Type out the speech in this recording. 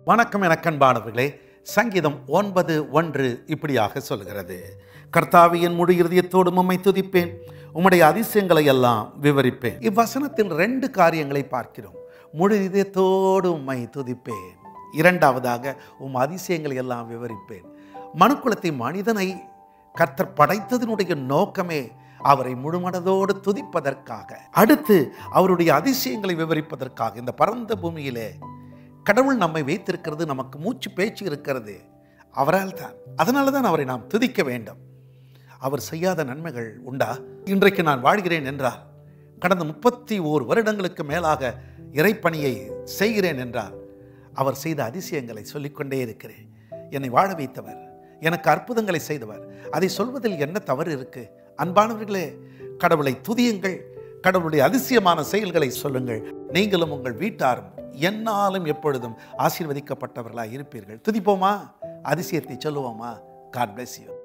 வணக்கம் எனக்கன்பானவர்களே சங்கீதம் ஒன்பது ஒன்று இப்படியாக சொல்கிறது கர்த்தாவியின் முழு இருதயத்தோடு உம்மை துதிப்பேன் உம்முடைய அதிசயங்களை எல்லாம் விவரிப்பேன் இவ்வசனத்தில் ரெண்டு காரியங்களை பார்க்கிறோம் முழு இதயத்தோடு உம்மை துதிப்பேன் இரண்டாவதாக உம் அதிசயங்களை எல்லாம் விவரிப்பேன் மனுக்குலத்தை மனிதனை கர்த்தர் படைத்ததனுடைய நோக்கமே அவரை முழுமனதோடு துதிப்பதற்காக அடுத்து அவருடைய அதிசயங்களை விவரிப்பதற்காக இந்த பரந்த பூமியிலே கடவுள் நம்மை வைத்திருக்கிறது நமக்கு மூச்சு பேச்சு இருக்கிறது அவரால் தான் அதனால தான் அவரை நாம் துதிக்க வேண்டும் அவர் செய்யாத நன்மைகள் உண்டா இன்றைக்கு நான் வாழ்கிறேன் என்றால் கடந்த முப்பத்தி ஓர் வருடங்களுக்கு மேலாக இறைப்பணியை செய்கிறேன் என்றால் அவர் செய்த அதிசயங்களை சொல்லிக்கொண்டே இருக்கிறேன் என்னை வாழ வைத்தவர் எனக்கு அற்புதங்களை செய்தவர் அதை சொல்வதில் என்ன தவறு இருக்கு அன்பானவர்களே கடவுளை துதியுங்கள் கடவுளுடைய அதிசயமான செயல்களை சொல்லுங்கள் நீங்களும் உங்கள் வீட்டாரும் என்னாலும் எப்பொழுதும் ஆசீர்வதிக்கப்பட்டவர்களாக இருப்பீர்கள் துதிப்போமா அதிசயத்தை சொல்லுவோமா காட் bless you